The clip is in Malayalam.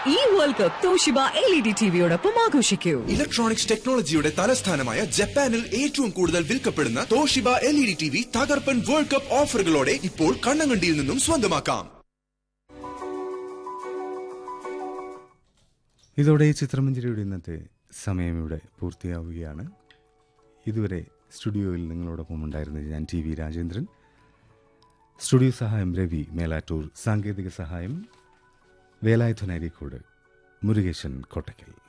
ഈ world cup Toshiba L E D ടിവിയോടൊപ്പം ആഘോഷിക്കൂ ഇലക്ട്രോണിക്സ് ടെക്നോളജിയുടെ തലസ്ഥാനമായ ജപ്പാനിൽ ഏറ്റവും കൂടുതൽ വിൽക്കപ്പെടുന്ന Toshiba L E D T V തകർപ്പൻ വേൾഡ് കപ്പ് ഓഫറുകളോടെ ഇപ്പോൾ കണ്ണങ്കണ്ടിയിൽ നിന്നും സ്വന്തമാക്കാം ഇതോടെ ഈ ചിത്രമഞ്ജരിയുടെ ഇന്നത്തെ സമയം ഇവിടെ പൂർത്തിയാവുകയാണ് ഇതുവരെ സ്റ്റുഡിയോയിൽ നിങ്ങളോടൊപ്പം ഉണ്ടായിരുന്നത് ഞാൻ ടി വി രാജേന്ദ്രൻ സ്റ്റുഡിയോ സഹായം രവി മേലാറ്റൂർ സാങ്കേതിക സഹായം വേലായുധൻ അരീക്കോട് മുരുകേശൻ കോട്ടയ്ക്കൽ